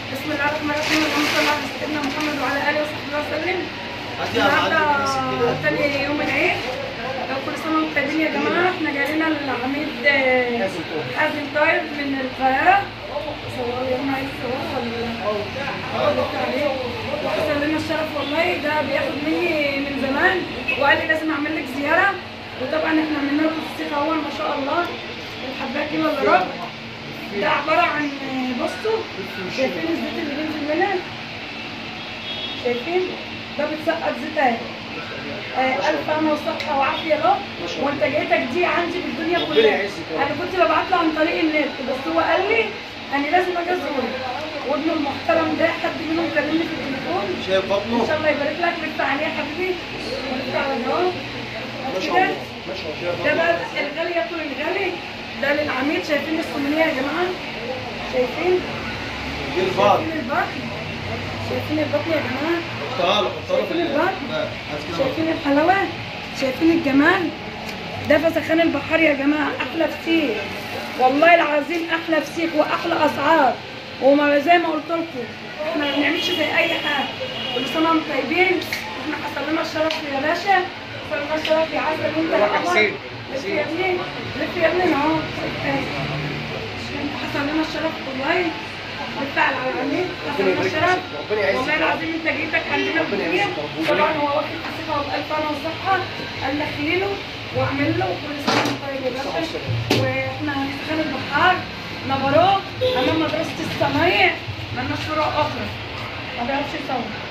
بسم الله الرحمن الرحيم اللهم صل على سيدنا محمد وعلى اله وصحبه وسلم النهارده تاني يوم العيد كل سنه وانتم طيبين يا جماعه احنا جاي لنا العميد آه، حازم طيب من القاهره صوروا يا جماعه يصوروا ولا عليه وحصل لنا الشرف والله ده بياخد مني من زمان وقال لي لازم اعمل لك زياره وطبعا احنا عملنا لكم فسيخ اول ما شاء الله الحبايه كيلو الا ربع ده عباره عن بصوا شايفين الزيت اللي بينزل منها شايفين ده بتسقط زيت اهي آه، ألف أنا وصحة وعافية له وانتاجيتك دي عندي في الدنيا كلها أنا كنت ببعت له عن طريق النت بس هو قال لي أنا لازم أجي أزوره وابنه المحترم ده حد منهم كلمني في التليفون شايف إن بطنه شاء الله يبارك لك لف عليه يا حبيبي ولف على الهواء ما شاء كده الله ما شاء الله ده بقى الغالي ياكل الغالي ده للعميد شايفين السمنية يا جماعة شايفين دي الفار شايفين البطن شايفين البطن يا جماعة حطها له حطها له في شايفين ال- البطن؟ لا، هات كده شايفين الحلاوة شايفين الجمال ده فسخان البحار يا جماعة أحلى فسيخ والله العظيم أحلى فسيخ وأحلى أسعار وما زي ما قلت لكم احنا ما بنعملش زي أي حاجة كل سنة وانتم طيبين احنا حصل لنا الشرف يا باشا حصل لنا الشرف يا عسل انت يا قمر حسين. لف يا ابني لف يا ابني اهو حصل لنا الشرف والله بالفعل على العميد حصل لنا الشرف ربنا يعزك. والله العظيم انت جيتك عندنا ربنا الدنيا يعزك. طبعا هو واخد حسيبها بألف انا والصحة قال لك خليله واعمل له كل سنة وانت طيب يا باشا واحنا سكان البحار نبروك امام مدرسة الصنايع مالناش فروع اخرى ما بيعرفش يصور